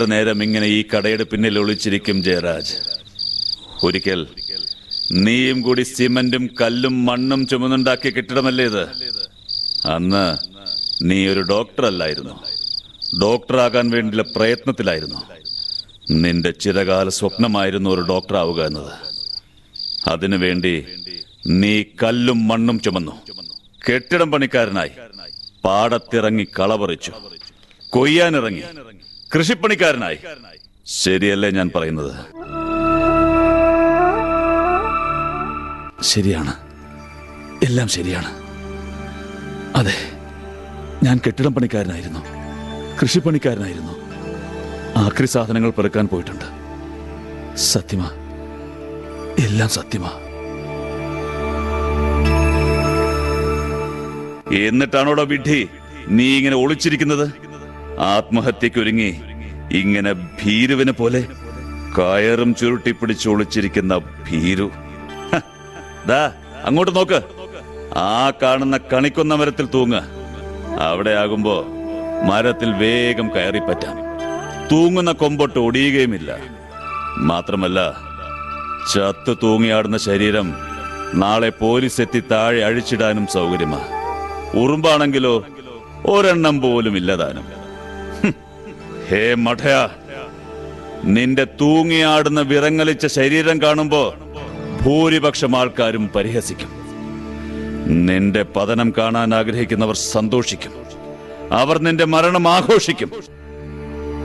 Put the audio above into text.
നേരം ഇങ്ങനെ ഈ കടയുടെ പിന്നിൽ ഒളിച്ചിരിക്കും ജയരാജ് ഒരിക്കൽ നീയും കൂടി സിമന്റും കല്ലും മണ്ണും ചുമന്നുണ്ടാക്കിയ കെട്ടിടമല്ലേ ഇത് അന്ന് നീ ഒരു ഡോക്ടർ അല്ലായിരുന്നു ഡോക്ടറാകാൻ വേണ്ടിയുള്ള പ്രയത്നത്തിലായിരുന്നു നിന്റെ ചിരകാല സ്വപ്നമായിരുന്നു ഒരു ഡോക്ടർ ആവുക എന്നത് അതിനുവേണ്ടി നീ കല്ലും മണ്ണും ചുമന്നു കെട്ടിടം പണിക്കാരനായി പാടത്തിറങ്ങി കളപറിച്ചു കൊയ്യാനിറങ്ങി കൃഷിപ്പണിക്കാരനായി ശരിയല്ലേ ഞാൻ പറയുന്നത് ശരിയാണ് എല്ലാം ശരിയാണ് അതെ ഞാൻ കെട്ടിടം പണിക്കാരനായിരുന്നു കൃഷിപ്പണിക്കാരനായിരുന്നു ആക്രി സാധനങ്ങൾ പെറുക്കാൻ പോയിട്ടുണ്ട് സത്യമാ എല്ലാം സത്യമാ എന്നിട്ടാണോടോ വിഡ്ഢി നീ ഇങ്ങനെ ഒളിച്ചിരിക്കുന്നത് ആത്മഹത്യക്കൊരുങ്ങി ഇങ്ങനെ ഭീരുവിനെ പോലെ കയറും ചുരുട്ടി പിടിച്ച് ഒളിച്ചിരിക്കുന്ന ഭീരു ഹ, ദാ അങ്ങോട്ട് നോക്ക് ആ കാണുന്ന കണിക്കൊന്ന മരത്തിൽ തൂങ്ങ് അവിടെ ആകുമ്പോ മരത്തിൽ വേഗം കയറി പറ്റാം തൂങ്ങുന്ന കൊമ്പൊട്ട് ഒടിയുകയുമില്ല മാത്രമല്ല ചത്തു തൂങ്ങിയാടുന്ന ശരീരം നാളെ പോലീസ് എത്തി താഴെ അഴിച്ചിടാനും സൗകര്യമാ ഉറുമ്പാണെങ്കിലോ ഒരെണ്ണം പോലും ഇല്ലതാനും ഹും. ഹേ മഠയ നിന്റെ തൂങ്ങിയാടുന്ന വിറങ്ങലിച്ച ശരീരം കാണുമ്പോ ഭൂരിപക്ഷം ആൾക്കാരും പരിഹസിക്കും നിന്റെ പതനം കാണാൻ ആഗ്രഹിക്കുന്നവർ സന്തോഷിക്കും അവർ നിന്റെ മരണം ആഘോഷിക്കും